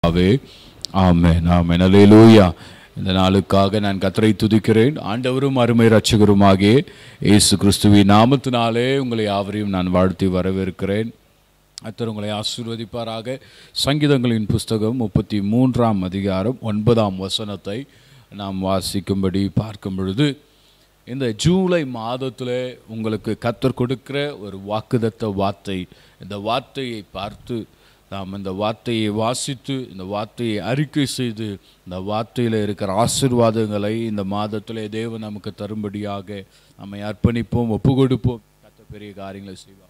ஆவே ஆமென் ஆமென் அல்லேலூயா இந்த நாளுக்காக நான் கத்தரை துதிக்கிறேன் ஆண்டவரும் அருமை ரட்சகருமாகிய இயேசு கிறிஸ்துவின் நாமத்தினாலே உங்களை யாவரையும் நான் வாழ்த்தி வரவேற்கிறேன் கர்த்தர் உங்களை ஆசீர்வதிப்பாராக சங்கீதங்களின் புஸ்தகம் முப்பத்தி மூன்றாம் அதிகாரம் ஒன்பதாம் வசனத்தை நாம் வாசிக்கும்படி பார்க்கும் பொழுது இந்த ஜூலை மாதத்தில் உங்களுக்கு கத்தர் கொடுக்கிற ஒரு வாக்குதத்த வார்த்தை இந்த வார்த்தையை பார்த்து நாம் இந்த வார்த்தையை வாசித்து இந்த வார்த்தையை அறிக்கை செய்து இந்த வார்த்தையில் இருக்கிற ஆசீர்வாதங்களை இந்த மாதத்திலே தேவன் நமக்கு தரும்படியாக நம்மை அர்ப்பணிப்போம் ஒப்பு கொடுப்போம் கத்த பெரிய காரியங்களை செய்வார்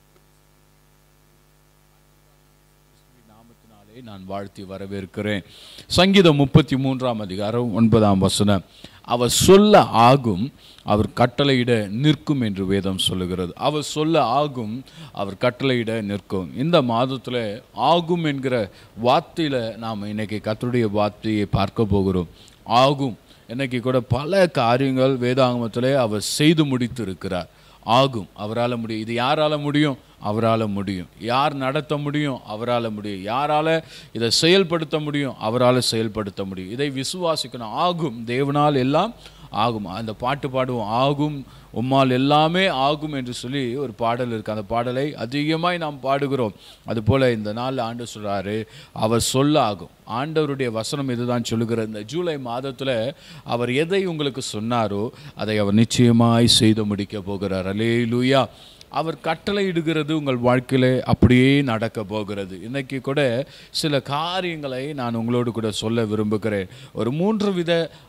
நாமத்தினாலே நான் வாழ்த்தி வரவேற்கிறேன் சங்கீதம் முப்பத்தி மூன்றாம் அதிகாரம் ஒன்பதாம் வசனம் அவர் சொல்ல ஆகும் அவர் கட்டளையிட நிற்கும் என்று வேதம் சொல்லுகிறது அவர் சொல்ல ஆகும் அவர் கட்டளையிட நிற்கும் இந்த மாதத்தில் ஆகும் என்கிற வார்த்தையில் நாம் இன்னைக்கு கத்தருடைய வார்த்தையை பார்க்க போகிறோம் ஆகும் இன்னைக்கு கூட பல காரியங்கள் வேதாகமத்தில் அவர் செய்து முடித்து இருக்கிறார் ஆகும் அவரால் முடியும் இது யாரால முடியும் அவரால் முடியும் யார் நடத்த முடியும் அவரால் முடியும் யாரால் இதை செயல்படுத்த முடியும் அவரால் செயல்படுத்த முடியும் இதை விசுவாசிக்கணும் ஆகும் தேவனால் எல்லாம் ஆகும் அந்த பாட்டு பாடுவோம் ஆகும் உம்மால் எல்லாமே ஆகும் என்று சொல்லி ஒரு பாடல் இருக்குது அந்த பாடலை அதிகமாய் நாம் பாடுகிறோம் அதுபோல் இந்த நாளில் ஆண்டு சொல்கிறாரு அவர் சொல்ல ஆகும் ஆண்டவருடைய வசனம் இதுதான் சொல்லுகிறது இந்த ஜூலை மாதத்தில் அவர் எதை உங்களுக்கு சொன்னாரோ அதை அவர் நிச்சயமாய் செய்து முடிக்க போகிறார் அலே லூயா அவர் கட்டளையிடுகிறது உங்கள் வாழ்க்கையில் அப்படியே நடக்க போகிறது இன்னைக்கு கூட சில காரியங்களை நான் உங்களோடு கூட சொல்ல விரும்புகிறேன் ஒரு மூன்று வித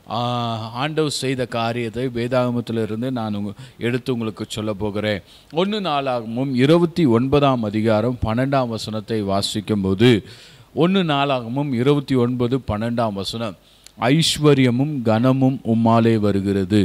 ஆண்டவர் செய்த காரியத்தை வேதாகமத்திலிருந்து நான் உங்க எடுத்து உங்களுக்கு சொல்ல போகிறேன் ஒன்று நாளாகமும் இருபத்தி ஒன்பதாம் அதிகாரம் பன்னெண்டாம் வசனத்தை வாசிக்கும்போது ஒன்று நாளாகமும் இருபத்தி ஒன்பது பன்னெண்டாம் வசனம் ஐஸ்வர்யமும் கனமும் உம்மாலே வருகிறது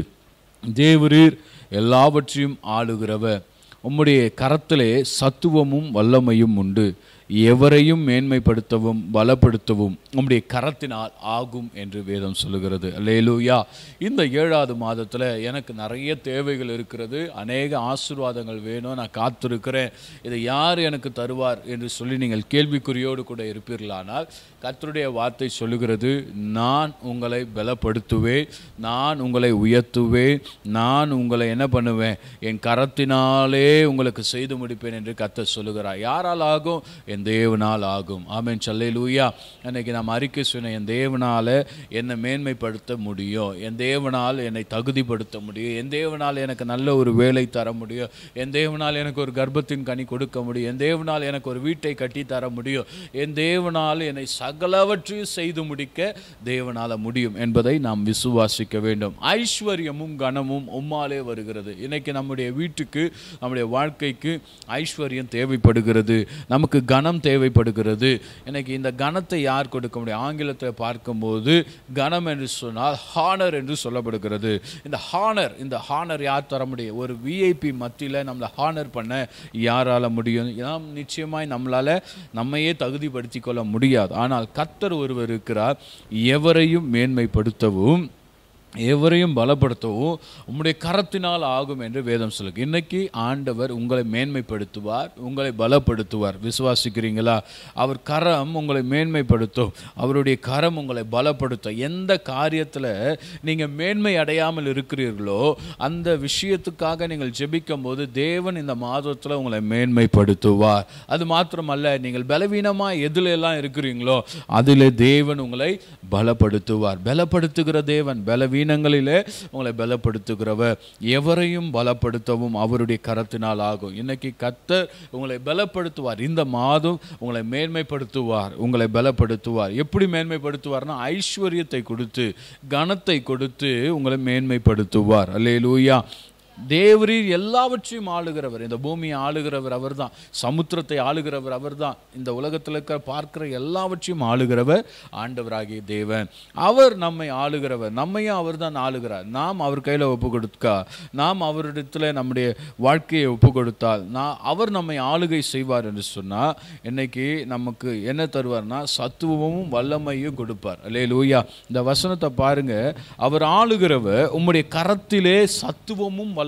தேவரீர் எல்லாவற்றையும் ஆளுகிறவர் உம்முடைய கரத்திலே சத்துவமும் வல்லமையும் உண்டு எவரையும் மேன்மைப்படுத்தவும் பலப்படுத்தவும் உம்முடைய கரத்தினால் ஆகும் என்று வேதம் சொல்லுகிறது லேலூயா இந்த ஏழாவது மாதத்தில் எனக்கு நிறைய தேவைகள் இருக்கிறது அநேக ஆசீர்வாதங்கள் வேணும் நான் காத்திருக்கிறேன் இதை யார் எனக்கு தருவார் என்று சொல்லி நீங்கள் கேள்விக்குறியோடு கூட இருப்பீர்களானால் கர்த்தருடைய வார்த்தை சொல்லுகிறது நான் உங்களை பலப்படுத்துவேன் நான் உங்களை உயர்த்துவேன் நான் உங்களை என்ன பண்ணுவேன் என் கரத்தினாலே உங்களுக்கு செய்து முடிப்பேன் என்று கர்த்தர் சொல்லுகிறார் யாரால் ஆகும் என் தேவனால் ஆகும் ஆமேன் சல்லே லூயா அன்னைக்கு நாம் அறிக்கை சொன்ன என் தேவனால் என்னை மேன்மைப்படுத்த முடியும் என் தேவனால் என்னை தகுதிப்படுத்த முடியும் என் தேவனால் எனக்கு நல்ல ஒரு வேலை தர முடியும் என் தேவனால் எனக்கு ஒரு கர்ப்பத்தின் கனி கொடுக்க முடியும் என் தேவனால் எனக்கு ஒரு வீட்டை கட்டி தர முடியும் என் தேவனால் என்னை சகலவற்றையும் செய்து முடிக்க தேவனால் முடியும் என்பதை நாம் விசுவாசிக்க வேண்டும் ஐஸ்வர்யமும் கனமும் உம்மாலே வருகிறது இன்னைக்கு நம்முடைய வீட்டுக்கு நம்முடைய வாழ்க்கைக்கு ஐஸ்வர்யம் தேவைப்படுகிறது நமக்கு கனம் தேவைப்படுகிறது இன்னைக்கு இந்த கனத்தை யார் கொடுக்க முடியும் ஆங்கிலத்தில் பார்க்கும்போது கனம் என்று சொன்னால் ஹானர் என்று சொல்லப்படுகிறது இந்த ஹானர் இந்த ஹானர் யார் தர முடியும் ஒரு விஐபி மத்தியில் நம்மளை ஹானர் பண்ண யாரால் முடியும் நாம் நிச்சயமாய் நம்மளால் நம்மையே தகுதிப்படுத்திக் கொள்ள முடியாது ஆனால் கத்தர் ஒருவர் இருக்கிறார் எவரையும் மேன்மைப்படுத்தவும் எவரையும் பலப்படுத்தவும் உம்முடைய கரத்தினால் ஆகும் என்று வேதம் சொல்லுங்க இன்னைக்கு ஆண்டவர் உங்களை மேன்மைப்படுத்துவார் உங்களை பலப்படுத்துவார் விசுவாசிக்கிறீங்களா அவர் கரம் உங்களை மேன்மைப்படுத்தும் அவருடைய கரம் உங்களை பலப்படுத்தும் எந்த காரியத்தில் நீங்கள் மேன்மை அடையாமல் இருக்கிறீர்களோ அந்த விஷயத்துக்காக நீங்கள் ஜெபிக்கும் போது தேவன் இந்த மாதத்தில் உங்களை மேன்மைப்படுத்துவார் அது மாத்திரமல்ல நீங்கள் பலவீனமாக எதுல எல்லாம் இருக்கிறீங்களோ அதில் தேவன் உங்களை பலப்படுத்துவார் பலப்படுத்துகிற தேவன் பலவீன வீணங்களிலே உங்களை பலப்படுத்துகிறவர் எவரையும் பலப்படுத்தவும் அவருடைய கரத்தினால் ஆகும் இன்னைக்கு கத்தர் உங்களை பலப்படுத்துவார் இந்த மாதம் உங்களை மேன்மைப்படுத்துவார் உங்களை பலப்படுத்துவார் எப்படி மேன்மைப்படுத்துவார்னா ஐஸ்வர்யத்தை கொடுத்து கனத்தை கொடுத்து உங்களை மேன்மைப்படுத்துவார் அல்லே லூயா தேவரீர் எல்லாவற்றையும் ஆளுகிறவர் இந்த பூமியை ஆளுகிறவர் அவர்தான் சமுத்திரத்தை ஆளுகிறவர் அவர்தான் இந்த உலகத்தில் இருக்கிற பார்க்கிற எல்லாவற்றையும் ஆளுகிறவர் ஆண்டவராகிய தேவன் அவர் நம்மை ஆளுகிறவர் நம்மையும் அவர் தான் ஆளுகிறார் நாம் அவர் கையில் ஒப்பு கொடுக்கா நாம் அவரிடத்தில் நம்முடைய வாழ்க்கையை ஒப்பு கொடுத்தால் நான் அவர் நம்மை ஆளுகை செய்வார் என்று சொன்னால் இன்னைக்கு நமக்கு என்ன தருவார்னா சத்துவமும் வல்லமையும் கொடுப்பார் அல்லே லூயா இந்த வசனத்தை பாருங்க அவர் ஆளுகிறவர் உம்முடைய கரத்திலே சத்துவமும் வல்ல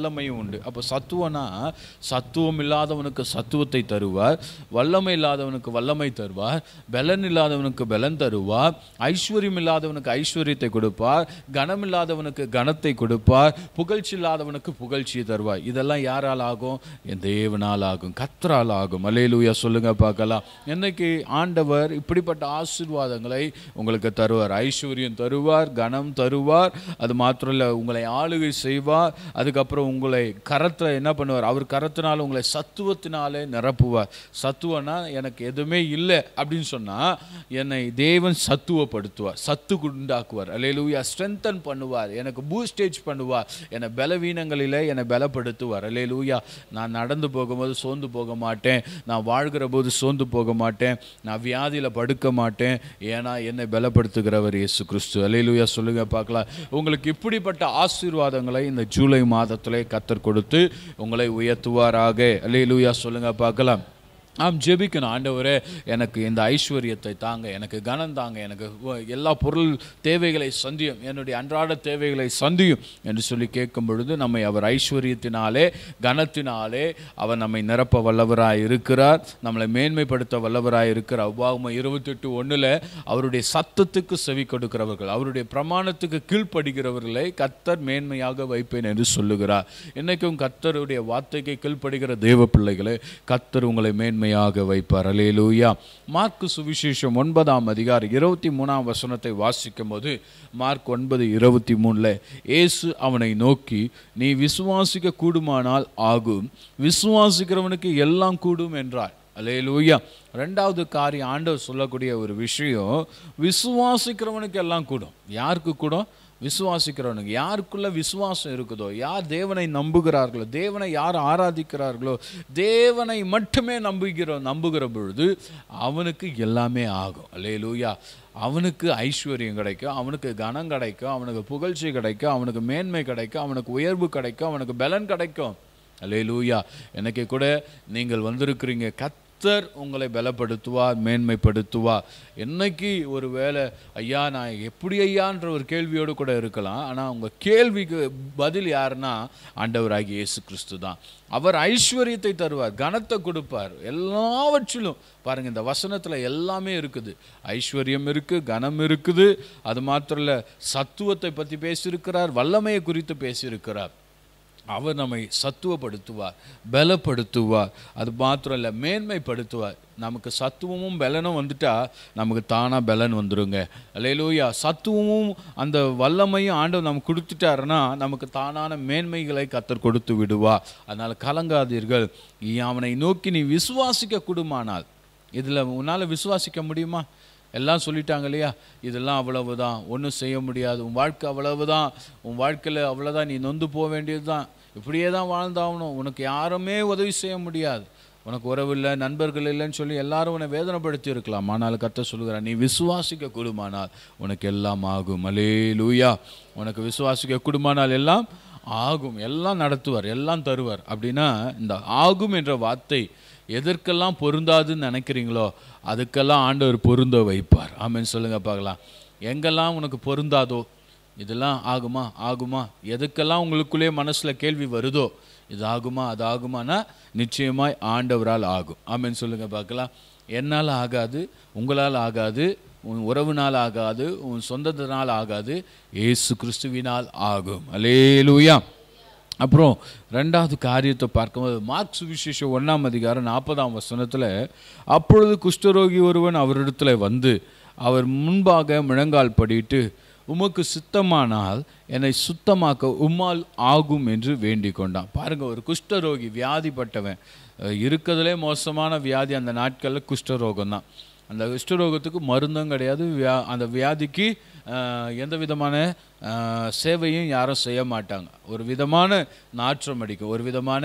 வல்லமையும் உண்டு அப்போ சத்துவனா சத்துவம் இல்லாதவனுக்கு சத்துவத்தை தருவார் வல்லமை இல்லாதவனுக்கு வல்லமை தருவார் பலன் இல்லாதவனுக்கு பலன் தருவார் ஐஸ்வர்யம் இல்லாதவனுக்கு ஐஸ்வர்யத்தை கொடுப்பார் கனம் இல்லாதவனுக்கு கனத்தை கொடுப்பார் புகழ்ச்சி இல்லாதவனுக்கு புகழ்ச்சியை தருவார் இதெல்லாம் யாரால் ஆகும் என் தேவனால் ஆகும் கத்தரால் ஆகும் அலேலூயா சொல்லுங்க பார்க்கலாம் என்னைக்கு ஆண்டவர் இப்படிப்பட்ட ஆசீர்வாதங்களை உங்களுக்கு தருவார் ஐஸ்வர்யம் தருவார் கனம் தருவார் அது மாத்திரம் இல்லை உங்களை ஆளுகை செய்வார் அதுக்கப்புறம் உங்களை கரத்தில் என்ன பண்ணுவார் அவர் கரத்தினால் உங்களை சத்துவத்தினாலே நிரப்புவார் சத்துவனா எனக்கு எதுவுமே இல்லை அப்படின்னு சொன்னால் என்னை தேவன் சத்துவப்படுத்துவார் சத்து உண்டாக்குவார் அலையிலூயா ஸ்ட்ரென்தன் பண்ணுவார் எனக்கு பூஸ்டேஜ் பண்ணுவார் என்னை பலவீனங்களில் என்னை பலப்படுத்துவார் அலையிலூயா நான் நடந்து போகும்போது சோர்ந்து போக மாட்டேன் நான் வாழ்கிற போது சோர்ந்து போக மாட்டேன் நான் வியாதியில் படுக்க மாட்டேன் ஏன்னா என்னை பலப்படுத்துகிறவர் இயேசு கிறிஸ்து அலையிலூயா சொல்லுங்க பார்க்கலாம் உங்களுக்கு இப்படிப்பட்ட ஆசீர்வாதங்களை இந்த ஜூலை மாதத்திலே கத்தர் கொடுத்து உங்களை உயர்த்துவாராக அலையிலூயா சொல்லுங்க பார்க்கலாம் ஆம் ஜெபிக்கணும் ஆண்டவரே எனக்கு இந்த ஐஸ்வர்யத்தை தாங்க எனக்கு கனம் தாங்க எனக்கு வ- எல்லா பொருள் தேவைகளை சந்தியும் என்னுடைய அன்றாட தேவைகளை சந்தியும் என்று சொல்லி கேட்கும் பொழுது நம்மை அவர் ஐஸ்வர்யத்தினாலே கனத்தினாலே அவர் நம்மை நிரப்ப வல்லவராய் இருக்கிறார் நம்மளை மேன்மைப்படுத்த வல்லவராய் இருக்கிறார் உபாகம இருபத்தெட்டு ஒண்ணுல அவருடைய சத்தத்துக்கு செவி கொடுக்கிறவர்கள் அவருடைய பிரமாணத்துக்கு கீழ்ப்படுகிறவர்களை கத்தர் மேன்மையாக வைப்பேன் என்று சொல்லுகிறார் இன்னைக்கும் கத்தருடைய வார்த்தைக்கு கீழ்ப்படுகிற தேவ பிள்ளைகளே கத்தர் உங்களை மேன்மையாக வைப்பார் அலேலூயா மார்க்கு சுவிசேஷம் ஒன்பதாம் அதிகாரம் இருபத்தி மூணாம் வசனத்தை வாசிக்கும் போது மார்க் ஒன்பது இருபத்தி மூணுல இயேசு அவனை நோக்கி நீ விசுவாசிக்க கூடுமானால் ஆகும் விசுவாசிக்கிறவனுக்கு எல்லாம் கூடும் என்றார் அலேலூயா ரெண்டாவது காரியம் ஆண்டவர் சொல்லக்கூடிய ஒரு விஷயம் விசுவாசிக்கிறவனுக்கு எல்லாம் கூடும் யாருக்கு கூடும் விசுவாசிக்கிறவனுக்கு யாருக்குள்ள விசுவாசம் இருக்குதோ யார் தேவனை நம்புகிறார்களோ தேவனை யார் ஆராதிக்கிறார்களோ தேவனை மட்டுமே நம்புகிற நம்புகிற பொழுது அவனுக்கு எல்லாமே ஆகும் அல்லேலூயா அவனுக்கு ஐஸ்வர்யம் கிடைக்கும் அவனுக்கு கனம் கிடைக்கும் அவனுக்கு புகழ்ச்சி கிடைக்கும் அவனுக்கு மேன்மை கிடைக்கும் அவனுக்கு உயர்வு கிடைக்கும் அவனுக்கு பலன் கிடைக்கும் அல்லேலூயா எனக்கு கூட நீங்கள் வந்திருக்கிறீங்க கத்தர் உங்களை பலப்படுத்துவார் மேன்மைப்படுத்துவார் என்னைக்கு ஒரு வேளை ஐயா நான் எப்படி ஐயான்ற ஒரு கேள்வியோடு கூட இருக்கலாம் ஆனால் உங்கள் கேள்விக்கு பதில் யாருன்னா ஆண்டவராகிய இயேசு கிறிஸ்து தான் அவர் ஐஸ்வர்யத்தை தருவார் கனத்தை கொடுப்பார் எல்லாவற்றிலும் பாருங்க இந்த வசனத்தில் எல்லாமே இருக்குது ஐஸ்வர்யம் இருக்கு கனம் இருக்குது அது மாத்திரம் இல்ல சத்துவத்தை பற்றி பேசியிருக்கிறார் வல்லமையை குறித்து பேசியிருக்கிறார் அவர் நம்மை சத்துவப்படுத்துவார் பலப்படுத்துவார் அது மாத்திரம் இல்லை மேன்மைப்படுத்துவார் நமக்கு சத்துவமும் பலனும் வந்துட்டா நமக்கு தானாக பலன் வந்துருங்க அல்லேலூயா சத்துவமும் அந்த வல்லமையும் ஆண்டவர் நமக்கு கொடுத்துட்டாருன்னா நமக்கு தானான மேன்மைகளை கத்தர் கொடுத்து விடுவா அதனால் கலங்காதீர்கள் நீ அவனை நோக்கி நீ விசுவாசிக்க கூடுமானால் இதில் உன்னால் விசுவாசிக்க முடியுமா எல்லாம் சொல்லிட்டாங்க இல்லையா இதெல்லாம் அவ்வளவுதான் ஒன்றும் செய்ய முடியாது உன் வாழ்க்கை அவ்வளவுதான் உன் வாழ்க்கையில் அவ்வளோதான் நீ நொந்து போக வேண்டியது தான் இப்படியே தான் வாழ்ந்தாகணும் உனக்கு யாருமே உதவி செய்ய முடியாது உனக்கு உறவு இல்லை நண்பர்கள் இல்லைன்னு சொல்லி எல்லாரும் உன்னை வேதனைப்படுத்தி இருக்கலாம் ஆனால் கத்த சொல்லுகிறார் நீ விசுவாசிக்க கூடுமானால் உனக்கு எல்லாம் ஆகும் அலே லூயா உனக்கு விசுவாசிக்க கூடுமானால் எல்லாம் ஆகும் எல்லாம் நடத்துவார் எல்லாம் தருவார் அப்படின்னா இந்த ஆகும் என்ற வார்த்தை எதற்கெல்லாம் பொருந்தாதுன்னு நினைக்கிறீங்களோ அதுக்கெல்லாம் ஆண்டவர் பொருந்த வைப்பார் ஆமென்னு சொல்லுங்க பார்க்கலாம் எங்கெல்லாம் உனக்கு பொருந்தாதோ இதெல்லாம் ஆகுமா ஆகுமா எதுக்கெல்லாம் உங்களுக்குள்ளே மனசில் கேள்வி வருதோ இது ஆகுமா அது ஆகுமானா நிச்சயமாய் ஆண்டவரால் ஆகும் ஆமென்னு சொல்லுங்க பார்க்கலாம் என்னால் ஆகாது உங்களால் ஆகாது உன் உறவுனால் ஆகாது உன் சொந்தத்தினால் ஆகாது இயேசு கிறிஸ்துவினால் ஆகும் அலேலூயா அப்புறம் ரெண்டாவது காரியத்தை பார்க்கும்போது மார்க் சுவிசேஷம் ஒன்றாம் அதிகாரம் நாற்பதாம் வசனத்தில் அப்பொழுது குஷ்டரோகி ஒருவன் அவரிடத்துல வந்து அவர் முன்பாக முழங்கால் படிட்டு உமக்கு சுத்தமானால் என்னை சுத்தமாக்க உம்மால் ஆகும் என்று வேண்டிக் கொண்டான் பாருங்க ஒரு குஷ்டரோகி வியாதிப்பட்டவன் அஹ் இருக்கிறதுலே மோசமான வியாதி அந்த நாட்களில் குஷ்டரோகம் தான் அந்த குஷ்டரோகத்துக்கு மருந்தும் கிடையாது வியா அந்த வியாதிக்கு ஆஹ், எந்த விதமான ஆஹ், சேவையும் யாரும் செய்ய மாட்டாங்க ஒரு விதமான நாற்றம் அடிக்கும் ஒரு விதமான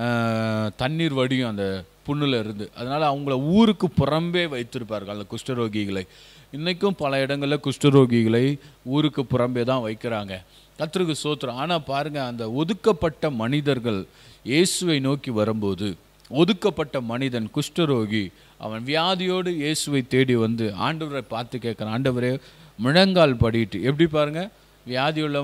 ஆஹ், தண்ணீர் வடியும் அந்த புண்ணுல இருந்து அதனால அவங்கள ஊருக்கு புறம்பே வைத்திருப்பார்கள் அந்த குஷ்டரோகிகளை இன்னைக்கும் பல இடங்களில் குஷ்டரோகிகளை ஊருக்கு புறம்பே தான் வைக்கிறாங்க கத்திற்கு சோத்திரம் ஆனால் பாருங்க அந்த ஒதுக்கப்பட்ட மனிதர்கள் இயேசுவை நோக்கி வரும்போது ஒதுக்கப்பட்ட மனிதன் குஷ்டரோகி அவன் வியாதியோடு இயேசுவை தேடி வந்து ஆண்டவரை பார்த்து கேட்குறான் ஆண்டவரே முழங்கால் படிட்டு எப்படி பாருங்க வியாதி உள்ளவன்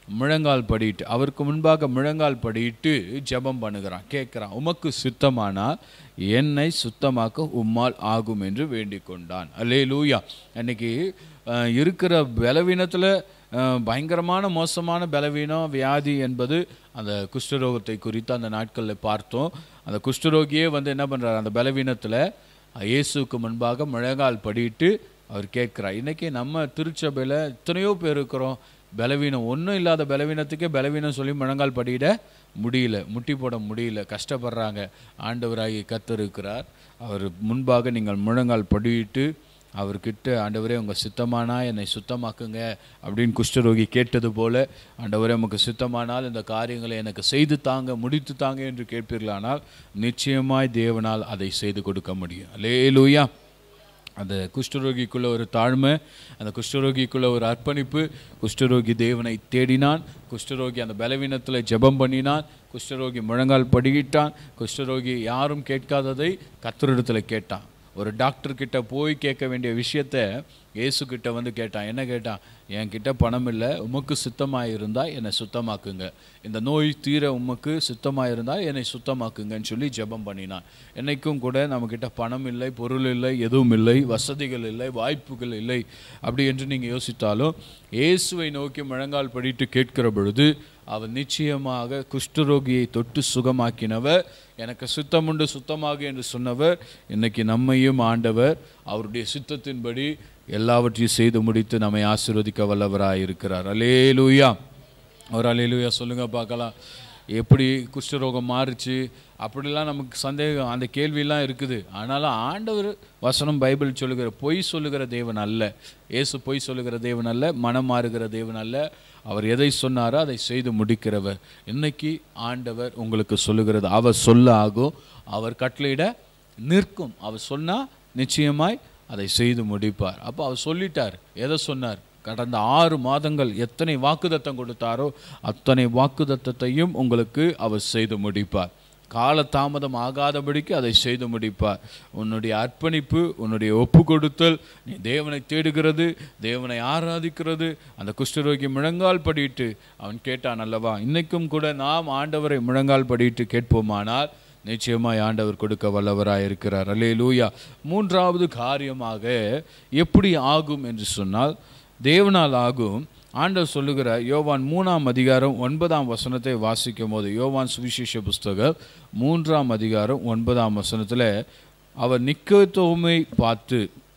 முழங்கால் படிட்டு அவருக்கு முன்பாக முழங்கால் படிட்டு ஜெபம் பண்ணுகிறான் கேட்குறான் உமக்கு சுத்தமானால் என்னை சுத்தமாக்க உம்மால் ஆகும் என்று வேண்டிக் கொண்டான் அல்லே லூயா அன்னைக்கு அஹ், இருக்கிற பலவீனத்தில் பயங்கரமான மோசமான பலவீனம் வியாதி என்பது அந்த குஷ்டரோகத்தை குறித்து அந்த நாட்களில் பார்த்தோம் அந்த குஷ்டரோகியே வந்து என்ன பண்ணுறாரு அந்த பலவீனத்தில் இயேசுவுக்கு முன்பாக முழங்கால் படிட்டு அவர் கேட்குறார் இன்றைக்கி நம்ம திருச்சபையில் எத்தனையோ பேர் இருக்கிறோம் பலவீனம் ஒன்றும் இல்லாத பலவீனத்துக்கே பலவீனம் சொல்லி முழங்கால் படியிட முடியல முட்டி போட முடியல கஷ்டப்படுறாங்க ஆண்டவராகி கத்தர் இருக்கிறார் அவர் முன்பாக நீங்கள் முழங்கால் படியிட்டு அவர்கிட்ட ஆண்டவரே உங்கள் சித்தமானா என்னை சுத்தமாக்குங்க அப்படின்னு குஷ்டரோகி கேட்டது போல ஆண்டவரே உமக்கு சித்தமானால் இந்த காரியங்களை எனக்கு செய்து தாங்க முடித்து தாங்க என்று கேட்பீர்களானால் நிச்சயமாய் தேவனால் அதை செய்து கொடுக்க முடியும் அல்லேலூயா அந்த குஷ்டரோகிக்குள்ள ஒரு தாழ்மை அந்த குஷ்டரோகிக்குள்ள ஒரு அர்ப்பணிப்பு குஷ்டரோகி தேவனை தேடினான் குஷ்டரோகி அந்த பலவீனத்தில் ஜெபம் பண்ணினான் குஷ்டரோகி முழங்கால் படியிட்டான் குஷ்டரோகி யாரும் கேட்காததை கத்தரிடத்தில் கேட்டான் ஒரு டாக்டர் கிட்ட போய் கேட்க வேண்டிய விஷயத்த இயேசு கிட்ட வந்து கேட்டான் என்ன கேட்டான் என்கிட்ட பணம் இல்லை உமக்கு சுத்தமாக இருந்தால் என்னை சுத்தமாக்குங்க இந்த நோய் தீர உமக்கு சுத்தமாக இருந்தால் என்னை சுத்தமாக்குங்கன்னு சொல்லி ஜெபம் பண்ணினான் என்னைக்கும் கூட நம்மக்கிட்ட பணம் இல்லை பொருள் இல்லை எதுவும் இல்லை வசதிகள் இல்லை வாய்ப்புகள் இல்லை அப்படி என்று நீங்கள் யோசித்தாலும் இயேசுவை நோக்கி முழங்கால் படிட்டு கேட்கிற பொழுது அவர் நிச்சயமாக குஷ்டரோகியை தொட்டு சுகமாக்கினவர் எனக்கு சுத்தமுண்டு சுத்தமாக என்று சொன்னவர் இன்னைக்கு நம்மையும் ஆண்டவர் அவருடைய சித்தத்தின்படி எல்லாவற்றையும் செய்து முடித்து நம்மை ஆசீர்வதிக்க வல்லவராய் இருக்கிறார் அலேலூயா ஒரு அலேலூயா சொல்லுங்க பார்க்கலாம் எப்படி குஷ்டரோகம் மாறுச்சு அப்படிலாம் நமக்கு சந்தேகம் அந்த கேள்வியெல்லாம் இருக்குது ஆனாலும் ஆண்டவர் வசனம் பைபிள் சொல்லுகிற பொய் சொல்லுகிற தேவன் அல்ல இயேசு பொய் சொல்லுகிற தேவன் அல்ல மனம் மாறுகிற தேவன் அல்ல அவர் எதை சொன்னாரோ அதை செய்து முடிக்கிறவர் இன்னைக்கு ஆண்டவர் உங்களுக்கு சொல்லுகிறது அவர் சொல்ல ஆகும் அவர் கட்டளையிட நிற்கும் அவர் சொன்னா நிச்சயமாய் அதை செய்து முடிப்பார் அப்போ அவர் சொல்லிட்டார் எதை சொன்னார் கடந்த ஆறு மாதங்கள் எத்தனை வாக்குதத்தம் கொடுத்தாரோ அத்தனை வாக்குதத்தத்தையும் உங்களுக்கு அவர் செய்து முடிப்பார் கால தாமதம் ஆகாதபடிக்கு அதை செய்து முடிப்பார் உன்னுடைய அர்ப்பணிப்பு உன்னுடைய ஒப்பு கொடுத்தல் நீ தேவனை தேடுகிறது தேவனை ஆராதிக்கிறது அந்த குஷ்டரோகி முழங்கால் படிட்டு அவன் கேட்டான் அல்லவா இன்னைக்கும் கூட நாம் ஆண்டவரை முழங்கால் படிட்டு கேட்போமானால் நிச்சயமாய் ஆண்டவர் கொடுக்க வல்லவராய் இருக்கிறார் அல்லே லூயா மூன்றாவது காரியமாக எப்படி ஆகும் என்று சொன்னால் தேவனால் ஆகும் ஆண்டவர் சொல்லுகிற யோவான் மூணாம் அதிகாரம் ஒன்பதாம் வசனத்தை வாசிக்கும் போது யோவான் சுவிசேஷ புஸ்தகம் மூன்றாம் அதிகாரம் ஒன்பதாம் வசனத்தில் அவர் நிக்கோத்தோமை பார்த்து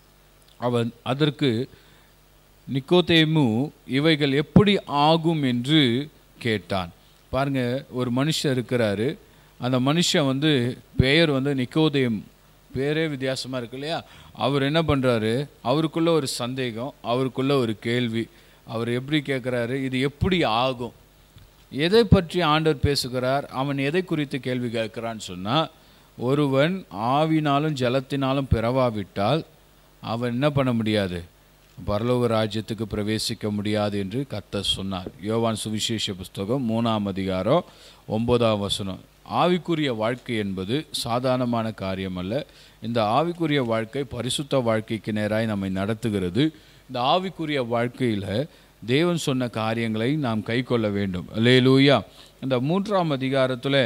அவன் அதற்கு நிக்கோதேமு இவைகள் எப்படி ஆகும் என்று கேட்டான் பாருங்க ஒரு மனுஷன் இருக்கிறாரு அந்த மனுஷன் வந்து பெயர் வந்து நிக்கோதேம் பேரே வித்தியாசமாக இருக்கு இல்லையா அவர் என்ன பண்ணுறாரு அவருக்குள்ள ஒரு சந்தேகம் அவருக்குள்ள ஒரு கேள்வி அவர் எப்படி கேட்குறாரு இது எப்படி ஆகும் எதை பற்றி ஆண்டவர் பேசுகிறார் அவன் எதை குறித்து கேள்வி கேட்கிறான்னு சொன்னால் ஒருவன் ஆவினாலும் ஜலத்தினாலும் பிறவாவிட்டால் அவன் என்ன பண்ண முடியாது பரலோக ராஜ்யத்துக்கு பிரவேசிக்க முடியாது என்று கர்த்தர் சொன்னார் யோவான் சுவிசேஷ புஸ்தகம் மூணாம் அதிகாரம் ஒன்பதாம் வசனம் ஆவிக்குரிய வாழ்க்கை என்பது சாதாரணமான காரியம் அல்ல இந்த ஆவிக்குரிய வாழ்க்கை பரிசுத்த வாழ்க்கைக்கு நேராய் நம்மை நடத்துகிறது இந்த ஆவிக்குரிய வாழ்க்கையில் தேவன் சொன்ன காரியங்களை நாம் கைக்கொள்ள வேண்டும் லேலூயா இந்த மூன்றாம் அதிகாரத்தில்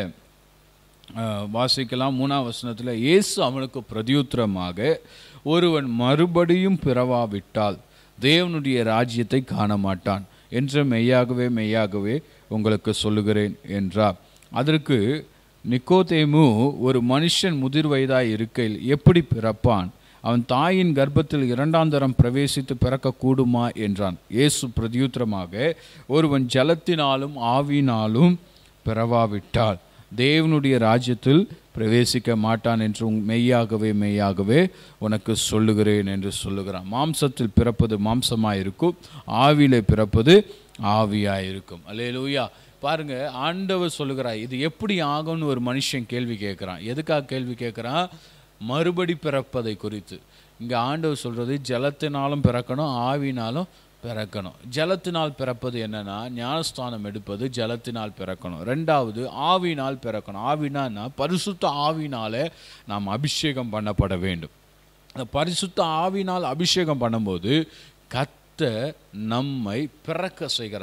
அஹ், வாசிக்கலாம் மூணாம் வசனத்தில் இயேசு அவனுக்கு பிரதியுத்தரமாக ஒருவன் மறுபடியும் பிறவாவிட்டால் தேவனுடைய ராஜ்யத்தை காண மாட்டான் என்று மெய்யாகவே மெய்யாகவே உங்களுக்கு சொல்லுகிறேன் என்றார் அதற்கு நிக்கோதேமு ஒரு மனுஷன் முதிர் வயதாய் இருக்கையில் எப்படி பிறப்பான் அவன் தாயின் கர்ப்பத்தில் இரண்டாம் தரம் பிரவேசித்து பிறக்க கூடுமா என்றான் இயேசு பிரதியுத்தரமாக ஒருவன் ஜலத்தினாலும் ஆவியினாலும் பிறவாவிட்டால் தேவனுடைய ராஜ்யத்தில் பிரவேசிக்க மாட்டான் என்று உன் மெய்யாகவே மெய்யாகவே உனக்கு சொல்லுகிறேன் என்று சொல்லுகிறான் மாம்சத்தில் பிறப்பது மாம்சமாயிருக்கும் ஆவியிலே பிறப்பது ஆவியாயிருக்கும் அல்லேலூயா பாருங்க ஆண்டவர் சொல்லுகிறார் இது எப்படி ஆகும்னு ஒரு மனுஷன் கேள்வி கேட்குறான் எதுக்காக கேள்வி கேட்குறான் மறுபடி பிறப்பதை குறித்து இங்கே ஆண்டவர் சொல்றது ஜலத்தினாலும் பிறக்கணும் ஆவினாலும் பிறக்கணும் ஜலத்தினால் பிறப்பது என்னன்னா ஞானஸ்தானம் எடுப்பது ஜலத்தினால் பிறக்கணும் ரெண்டாவது ஆவினால் பிறக்கணும் ஆவினா பரிசுத்த ஆவினாலே நாம் அபிஷேகம் பண்ணப்பட வேண்டும் அந்த பரிசுத்த ஆவினால் அபிஷேகம் பண்ணும்போது கத்த நம்மை பிறக்க செய்கிறார்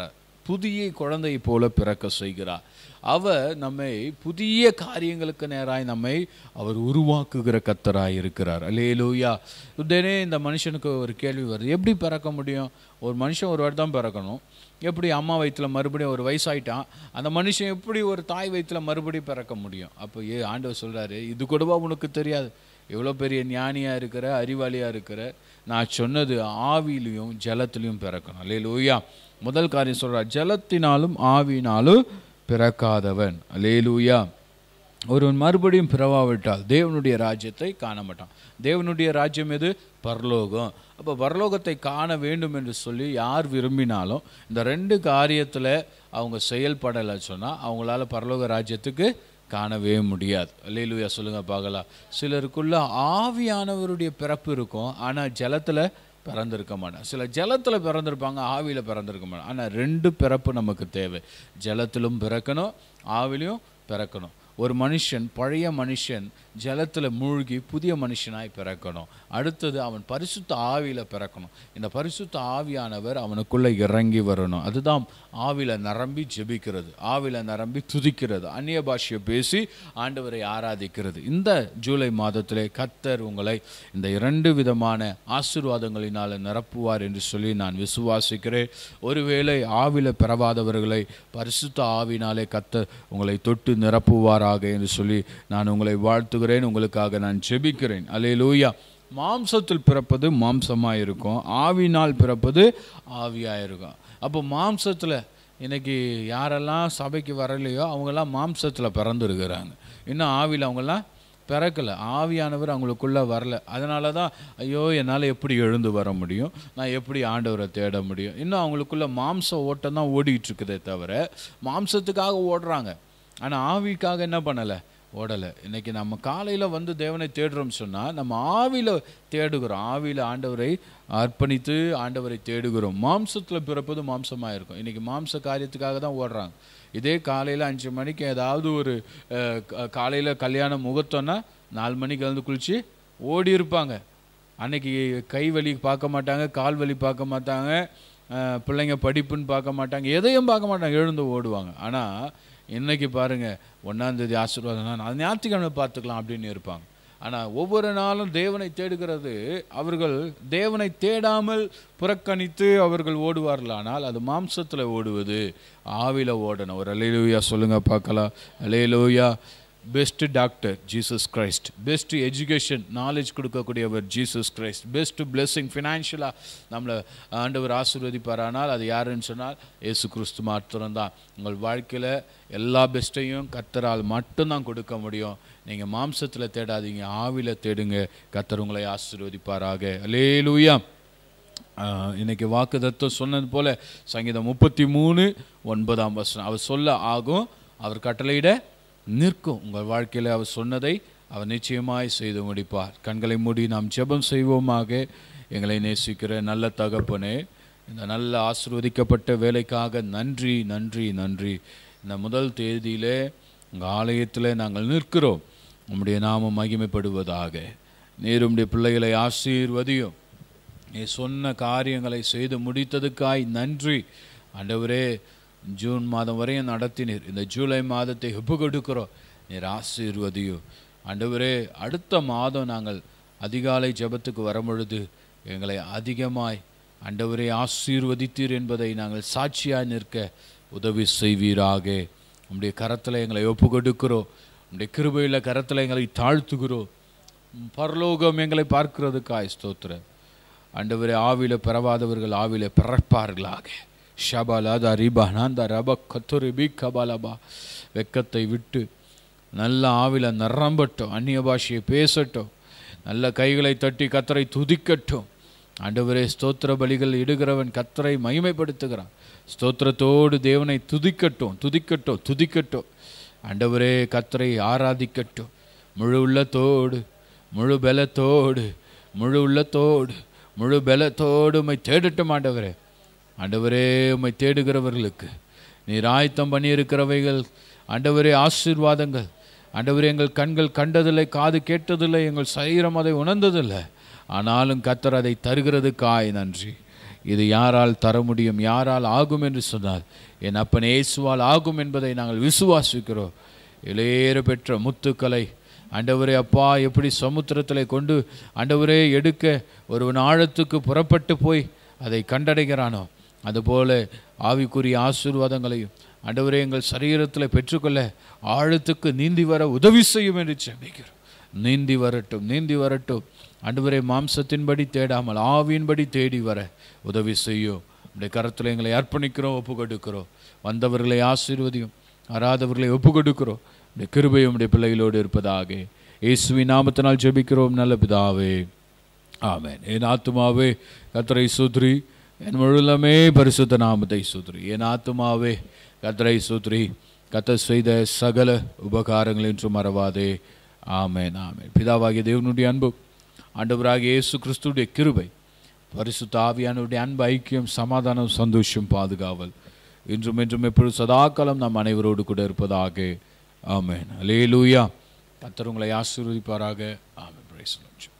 புதிய குழந்தையை போல பிறக்க செய்கிறார் அவர் நம்மை புதிய காரியங்களுக்கு நேராய் நம்மை அவர் உருவாக்குகிற கத்தராய் இருக்கிறார் அல்லேலூயா உடனே இந்த மனுஷனுக்கு ஒரு கேள்வி வருது எப்படி பிறக்க முடியும் ஒரு மனுஷன் ஒரு வாட்டி தான் பிறக்கணும் எப்படி அம்மா வயித்துல மறுபடியும் ஒரு வயசாயிட்டான் அந்த மனுஷன் எப்படி ஒரு தாய் வயித்துல மறுபடியும் பிறக்க முடியும் அப்போ ஏ ஆண்டவர் சொல்றாரு இது கூடவா உனக்கு தெரியாது எவ்வளோ பெரிய ஞானியா இருக்கிற அறிவாளியா இருக்கிற நான் சொன்னது ஆவியிலையும் ஜலத்திலையும் பிறக்கணும் அல்லேலூயா முதல் காரியம் சொல்றார் ஜலத்தினாலும் ஆவியினாலும் பிறக்காதவன் அல்லேலூயா ஒருவன் மறுபடியும் பிறவாவிட்டால் தேவனுடைய ராஜ்யத்தை காண மாட்டான் தேவனுடைய ராஜ்யம் எது பரலோகம் அப்போ பரலோகத்தை காண வேண்டும் என்று சொல்லி யார் விரும்பினாலும் இந்த ரெண்டு காரியத்தில் அவங்க செயல்படலை சொன்னால் அவங்களால பரலோக ராஜ்யத்துக்கு காணவே முடியாது அல்லேலூயா சொல்லுங்க பார்க்கலாம் சிலருக்குள்ள ஆவியானவருடைய பிறப்பு இருக்கும் ஆனால் ஜலத்தில் பிறந்திருக்க மாட்டான் சில ஜலத்தில் பிறந்திருப்பாங்க ஆவியில் பிறந்திருக்க மாட்டான் ஆனால் ரெண்டு பிறப்பு நமக்கு தேவை ஜலத்திலும் பிறக்கணும் ஆவிலையும் பிறக்கணும் ஒரு மனுஷன் பழைய மனுஷன் ஜலத்தில் மூழ்கி புதிய மனுஷனாய் பிறக்கணும் அடுத்தது அவன் பரிசுத்த ஆவியில் பிறக்கணும் இந்த பரிசுத்த ஆவியானவர் அவனுக்குள்ளே இறங்கி வரணும் அதுதான் ஆவியில் நிரம்பி ஜெபிக்கிறது ஆவியில் நிரம்பி துதிக்கிறது அந்நிய பாஷையை பேசி ஆண்டவரை ஆராதிக்கிறது இந்த ஜூலை மாதத்திலே கத்தர் உங்களை இந்த இரண்டு விதமான ஆசீர்வாதங்களினால் நிரப்புவார் என்று சொல்லி நான் விசுவாசிக்கிறேன் ஒருவேளை ஆவில பெறவாதவர்களை பரிசுத்த ஆவினாலே கத்தர் உங்களை தொட்டு நிரப்புவாராக என்று சொல்லி நான் உங்களை வாழ்த்துகிறேன் உங்களுக்காக நான் ஜெபிக்கிறேன் அல்லேலூயா மாம்சத்தில் பிறப்பது மாம்சமாக இருக்கும் ஆவினால் பிறப்பது ஆவியாக இருக்கும் அப்போ மாம்சத்தில் இன்னைக்கு யாரெல்லாம் சபைக்கு வரலையோ அவங்கெல்லாம் மாம்சத்தில் பிறந்துருக்கிறாங்க இன்னும் ஆவியில் அவங்கெல்லாம் பிறக்கலை ஆவியானவர் அவங்களுக்குள்ளே வரல அதனால தான் ஐயோ என்னால் எப்படி எழுந்து வர முடியும் நான் எப்படி ஆண்டவரை தேட முடியும் இன்னும் அவங்களுக்குள்ள மாம்ச ஓட்டம் தான் ஓடிட்டு இருக்குதே தவிர மாம்சத்துக்காக ஓடுறாங்க ஆனால் ஆவிக்காக என்ன பண்ணலை ஓடலை இன்னைக்கு நம்ம காலையில் வந்து தேவனை தேடுறோம் சொன்னால் நம்ம ஆவியில் தேடுகிறோம் ஆவியில் ஆண்டவரை அர்ப்பணித்து ஆண்டவரை தேடுகிறோம் மாம்சத்தில் பிறப்பது மாம்சமாக இருக்கும் இன்னைக்கு மாம்ச காரியத்துக்காக தான் ஓடுறாங்க இதே காலையில் அஞ்சு மணிக்கு ஏதாவது ஒரு காலையில் கல்யாணம் முகூர்த்தம்னா நாலு மணிக்கு வந்து குளித்து ஓடி இருப்பாங்க அன்னைக்கு கை வலி பார்க்க மாட்டாங்க கால் வலி பார்க்க மாட்டாங்க அஹ், பிள்ளைங்க படிப்புன்னு பார்க்க மாட்டாங்க எதையும் பார்க்க மாட்டாங்க எழுந்து ஓடுவாங்க ஆனால் இன்னைக்கு பாருங்க ஒன்றாந்தேதி ஆசீர்வாதம் அது ஞாயிற்றுக்கிழமை பார்த்துக்கலாம் அப்படின்னு இருப்பாங்க ஆனால் ஒவ்வொரு நாளும் தேவனை தேடுகிறது அவர்கள் தேவனை தேடாமல் புறக்கணித்து அவர்கள் ஓடுவார்கள் ஆனால் அது மாம்சத்தில் ஓடுவது ஆவில ஓடணும் ஒரு அலையிலூயா சொல்லுங்க பார்க்கலாம் hallelujah best doctor Jesus Christ best education knowledge கொடுக்கக்கூடியவர் ஜீசஸ் கிரைஸ்ட் பெஸ்ட் பிளெஸ்ஸிங் ஃபினான்ஷியலாக நம்மளை ஆண்டவர் ஆசீர்வதிப்பாரானால் அது யாருன்னு சொன்னால் இயேசு கிறிஸ்து மாத்திரம் தான் உங்கள் வாழ்க்கையில் எல்லா பெஸ்ட்டையும் கத்தரால் மட்டும்தான் கொடுக்க முடியும் நீங்கள் மாம்சத்தில் தேடாதீங்க ஆவில தேடுங்க கத்தர் உங்களை ஆசீர்வதிப்பாராக அலேலூயா ஆஹ், இன்னைக்கு வாக்கு தத்துவம் சொன்னது போல சங்கீதம் முப்பத்தி மூணு ஒன்பதாம் வசனம் அவர் சொல்ல ஆகும் அவர் கட்டளையிட நிற்கும் உங்கள் வாழ்க்கையில் அவர் சொன்னதை அவர் நிச்சயமாய் செய்து முடிப்பார் கண்களை மூடி நாம் ஜெபம் செய்வோமாக எங்களை நேசிக்கிற நல்ல தகப்பனே இந்த நல்ல ஆசீர்வதிக்கப்பட்ட வேலைக்காக நன்றி நன்றி நன்றி இந்த முதல் தேதியிலே உங்கள் ஆலயத்தில் நாங்கள் நிற்கிறோம் உம்முடைய நாமம் மகிமைப்படுவதாக நீர் உம்முடைய பிள்ளைகளை ஆசீர்வதியும் நீ சொன்ன காரியங்களை செய்து முடித்ததுக்காய் நன்றி ஆண்டவரே ஜூன் மாதம் வரையும் நடத்தினீர் இந்த ஜூலை மாதத்தை ஒப்பு கொடுக்கிறோம் நீர் ஆசீர்வதியும் ஆண்டவரே அடுத்த மாதம் நாங்கள் அதிகாலை ஜெபத்துக்கு வரும்பொழுது எங்களை அதிகமாய் ஆண்டவரே ஆசீர்வதித்தீர் என்பதை நாங்கள் சாட்சியாய் நிற்க உதவி செய்வீராக உம்முடைய கரத்தில் எங்களை ஒப்பு கொடுக்கிறோம் உம்முடைய கிருபையில் கரத்தில் எங்களை தாழ்த்துகிறோம் பரலோகம் எங்களை பார்க்கிறதுக்காய் ஸ்தோத்திரம் ஆண்டவரே ஆவில பிறவாதவர்கள் ஆவில பிறப்பார்களாக ஷபாலாதா ரிபானாந்தா ரப கத்துரி பி கபாலபா வெக்கத்தை விட்டு நல்ல ஆவில நிரம்பட்டும் அந்நிய பாஷையை பேசட்டும் நல்ல கைகளை தட்டி கத்தரை துதிக்கட்டும் ஆண்டவரே ஸ்தோத்திர பலிகள் இடுகிறவன் கத்தரை மகிமைப்படுத்துகிறான் ஸ்தோத்திரத்தோடு தேவனை துதிக்கட்டும் துதிக்கட்டும் துதிக்கட்டும் ஆண்டவரே கத்தரை ஆராதிக்கட்டும் முழு உள்ளத்தோடு முழு பலத்தோடு முழு உள்ளத்தோடு முழு பலத்தோடு உம்மை தேடட்டும் ஆண்டவரே ஆண்டவரே உம்மை தேடுகிறவர்களுக்கு நீர் ஆயத்தம் பண்ணியிருக்கிறவைகள் ஆண்டவரே ஆசீர்வாதங்கள் ஆண்டவரே எங்கள் கண்கள் கண்டதில்லை காது கேட்டதில்லை எங்கள் சரீரம் அதை உணர்ந்ததில்லை ஆனாலும் கத்தர் அதை தருகிறதுக்காய் நன்றி இது யாரால் தர முடியும் யாரால் ஆகும் என்று சொன்னார் என் அப்பன் இயேசுவால் ஆகும் என்பதை நாங்கள் விசுவாசிக்கிறோம் இளையேற பெற்ற முத்துக்களை ஆண்டவரே அப்பா எப்படி சமுத்திரத்தில் கொண்டு ஆண்டவரே எடுக்க ஒருவன் ஆழத்துக்கு புறப்பட்டு போய் அதை கண்டடைகிறானோ அதுபோல ஆவிக்குரிய ஆசீர்வாதங்களையும் ஆண்டவரே எங்கள் சரீரத்தில் பெற்றுக்கொள்ள ஆழத்துக்கு நீந்தி வர உதவி செய்யும் என்று செபிக்கிறோம் நீந்தி வரட்டும் நீந்தி வரட்டும் ஆண்டவரே மாம்சத்தின்படி தேடாமல் ஆவியின்படி தேடி வர உதவி செய்யும் உடைய கரத்தில் எங்களை அர்ப்பணிக்கிறோம் ஒப்பு கொடுக்கிறோம் வந்தவர்களை ஆசீர்வதியும் அறாதவர்களை ஒப்பு கொடுக்கிறோம் உடைய கிருபையும் உடைய பிள்ளைகளோடு இருப்பதாக இயேசுவின் நாமத்தினால் ஜெபிக்கிறோம் நல்ல பிதாவே ஆமென் என் ஆத்துமாவே கத்தரை சூத்ரி என் முழுலமே பரிசுத்த நாமத்தை சூத்ரி என் ஆத்துமாவே கத்தரை சூத்ரி கத்த செய்த சகல உபகாரங்கள் என்றும் மறவாதே ஆமென் ஆமென் பிதாவாகிய தேவனுடைய அன்பு ஆண்டவராகிய இயேசு கிறிஸ்துடைய கிருபை பரிசுத்த ஆவியானுடைய அன்பு ஐக்கியம் சமாதானம் சந்தோஷம் பாதுகாவல் இன்றும் என்றும் எப்பொழுது சதாகாலம் நாம் அனைவரோடு கூட இருப்பதாக ஆமென் அலேலூயா கத்தர் உங்களை ஆசீர்வதிப்பாராக ஆமென் பிரைஸ்